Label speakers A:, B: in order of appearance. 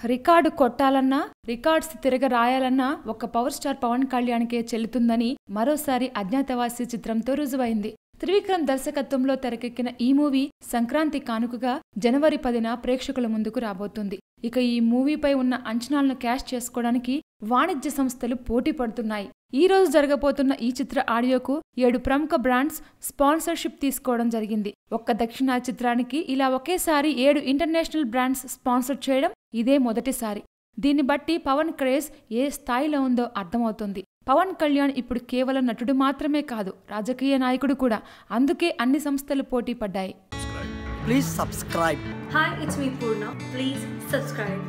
A: Record కొట్టాలన్నా records తిరగ రాయాలన్నా ఒక పవర్ స్టార్ పవన్ కళ్యాణ్కే చెల్లుతుందని మరోసారి అజ్ఞాతవాసి చిత్రంతో రుజువైంది త్రివిక్రమ్ దర్శకత్వంలో తెరకెక్కిన ఈ మూవీ సంక్రాంతి కానుకగా జనవరి పదిన ప్రేక్షకుల ముందుకు రాబోతుంది ఇక ఈ మూవీపై ఉన్న అంచనాలను క్యాష్ చేసుకోవడానికి వాణిజ్య సంస్థలు పోటీ పడుతున్నాయి ఈ రోజు జరగబోతున్న ఈ చిత్ర ఆడియోకు ఏడు ప్రముఖ బ్రాండ్స్ స్పాన్సర్షిప్ తీసుకోవడం జరిగింది ఒక్క దక్షిణాది చిత్రానికి ఇలా ఒకేసారి ఏడు ఇంటర్నేషనల్ బ్రాండ్స్ స్పాన్సర్ చేయడం ఇదే మొదటిసారి దీన్ని బట్టి పవన్ క్రేజ్ ఏ స్థాయిలో ఉందో అర్థమవుతుంది పవన్ కళ్యాణ్ ఇప్పుడు కేవలం నటుడు మాత్రమే కాదు రాజకీయ నాయకుడు కూడా అందుకే అన్ని సంస్థలు పోటీ పడ్డాయి
B: Please subscribe.
C: Hi, it's me Purna. Please subscribe.